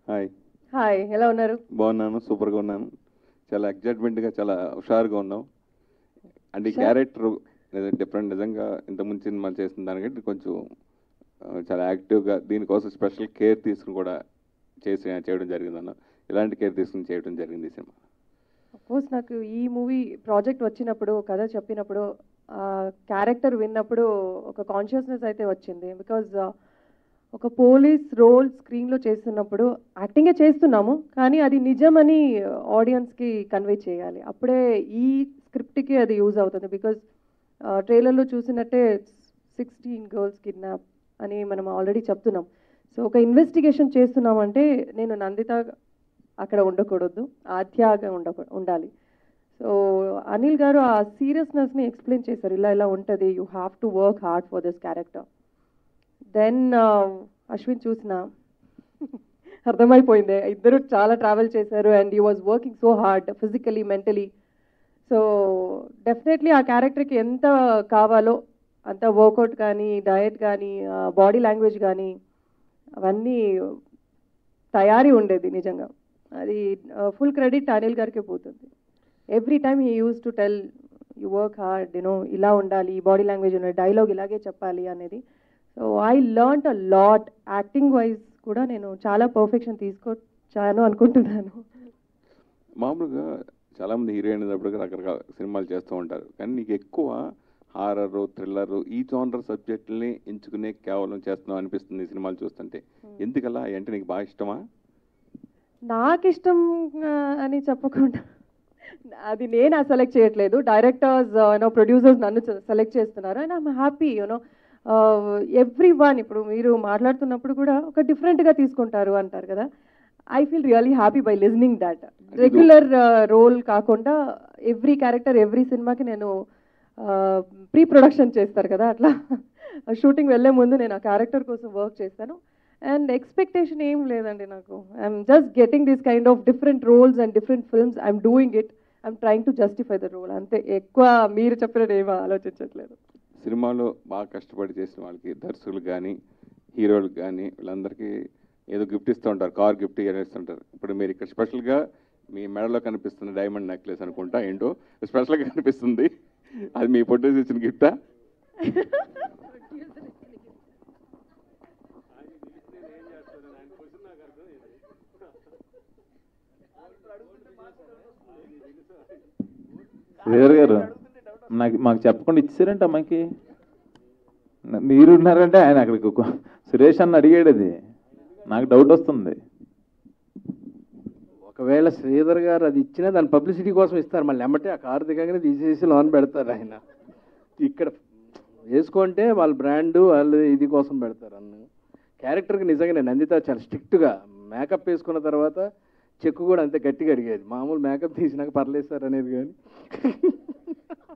Hi hi ఎలా ఉన్నారు బాగున్నాను సూపర్గా ఉన్నాను చాలా ఎగ్జైట్మెంట్గా చాలా హుషారుగా ఉన్నాం అండ్ ఈ Sure. క్యారెక్టర్ డిఫరెంట్ నిజంగా ఇంతకుముందు సినిమాలు చేసిన దానికంటే కొంచెం ఆ, చాలా యాక్టివ్గా దీనికోసం స్పెషల్ కేర్ తీసుకుని కూడా చేసి చేయడం జరిగింది అన్న ఇలాంటి కేర్ తీసుకుని చేయడం జరిగింది ఈ సినిమా కోర్స్ నాకు ఈ మూవీ ప్రాజెక్ట్ వచ్చినప్పుడు కథ చెప్పినప్పుడు క్యారెక్టర్ విన్నప్పుడు ఒక కాన్షియస్నెస్ అయితే వచ్చింది బికాజ్ ఒక పోలీస్ రోల్ స్క్రీన్లో చేస్తున్నప్పుడు యాక్టింగే చేస్తున్నాము కానీ అది నిజమని ఆడియన్స్కి కన్వే చేయాలి అప్పుడే ఈ స్క్రిప్ట్కి అది యూజ్ అవుతుంది బికాజ్ ట్రైలర్లో చూసినట్టే సిక్స్టీన్ గర్ల్స్ కిడ్నాప్ అని మనం ఆల్రెడీ చెప్తున్నాం సో ఒక ఇన్వెస్టిగేషన్ చేస్తున్నామంటే నేను నందిత అక్కడ ఉండకూడదు ఆధ్యాగా ఉండ ఉండాలి సో అనిల్ గారు ఆ సీరియస్నెస్ని ఎక్స్ప్లెయిన్ చేశారు ఇలా ఇలా ఉంటుంది you have to work hard for this character then Ashwin చూసిన అర్థమైపోయింది ఇద్దరు చాలా ట్రావెల్ చేశారు and you was working so hard physically mentally so definitely ఆ క్యారెక్టర్కి ఎంత కావాలో అంత వర్కౌట్ కానీ డయట్ కానీ బాడీ లాంగ్వేజ్ కానీ అవన్నీ తయారీ ఉండేది నిజంగా అది ఫుల్ క్రెడిట్ అనిల్ గారికి పోతుంది every time he use to tell you work hard you know ఇలా ఉండాలి బాడీ లాంగ్వేజ్ ఉండాలి డైలాగ్ ఇలాగే చెప్పాలి అనేది so I learn a lot acting wise కూడా నేను చాలా పర్ఫెక్షన్ తీసుకొచ్చాను అనుకుంటున్నాను మామూలుగా చాలామంది హీరోయిన్ అయినప్పుడు రకరకాల సినిమాలు చేస్తూ ఉంటారు కానీ నీకు ఎక్కువ హారర్ థ్రిల్లర్ ఈ జోనర్ సబ్జెక్టుల్ని ఎంచుకునే కేవలం చేస్తున్నావు అనిపిస్తుంది ఈ సినిమాలు చూస్తుంటే ఎందుకలా అంటే నీకు బాగా ఇష్టమా నాకు ఇష్టం ఆ, అని చెప్పకుండా అది నేను సెలెక్ట్ చేయట్లేదు డైరెక్టర్స్ యూనో ప్రొడ్యూసర్స్ నన్ను సెలెక్ట్ చేస్తున్నారు and I'm happy you know everyone ఇప్పుడు మీరు మాట్లాడుతున్నప్పుడు కూడా ఒక డిఫరెంట్గా తీసుకుంటారు అంటారు కదా I feel really happy by listening that regular role కాకుండా ఎవ్రీ క్యారెక్టర్ ఎవ్రీ సినిమాకి నేను ప్రీ ప్రొడక్షన్ చేస్తారు కదా అట్లా షూటింగ్ వెళ్ళే ముందు నేను ఆ క్యారెక్టర్ కోసం వర్క్ చేస్తాను అండ్ ఎక్స్పెక్టేషన్ ఏం లేదండి నాకు I'm just getting this kind of different roles and different films I'm doing it I'm trying to justify the role అంతే ఎక్కువ మీరు చెప్పినట్టు ఏమీ ఆలోచించట్లేదు సినిమాలో బాగా కష్టపడి చేసిన వాళ్ళకి దర్శకులు కానీ హీరోలకు కానీ వీళ్ళందరికీ ఏదో గిఫ్ట్ ఇస్తూ ఉంటారు కార్ గిఫ్ట్ ఇస్తుంటారు ఇప్పుడు మీరు ఇక్కడ స్పెషల్గా మీ మెడలో కనిపిస్తున్న డైమండ్ నెక్లెస్ అనుకుంటా ఏంటో స్పెషల్గా కనిపిస్తుంది అది మీ ప్రొడ్యూస్ ఇచ్చిన గిఫ్టా శ్రీధర్ గారు నాకు మాకు చెప్పకుండా ఇచ్చారంట అమ్మాయికి న- మీరు ఉన్నారంటే ఆయన అక్కడికి ఒక- సురేష్ అన్న అడిగాడు అది నాకు డౌట్ వస్తుంది ఒకవేళ శ్రీధర్ గారు అది ఇచ్చినా దాని పబ్లిసిటీ కోసం ఇస్తారు మళ్ళీ ఎమ్మటే ఆ కారు దిగగానే తీసేసి లోన్ పెడతారు ఆయన ఇక్కడ వేసుకుంటే వాళ్ళ బ్రాండ్ వాళ్ళు ఇది కోసం పెడతారు అన్న క్యారెక్టర్కి నిజంగానే నందిత చాలా స్ట్రిక్ట్గా మేకప్ వేసుకున్న తర్వాత చెక్కు కూడా అంతే గట్టిగా అడిగేది మామూలు మేకప్ తీసినాక పర్లేదు సార్ అనేది కానీ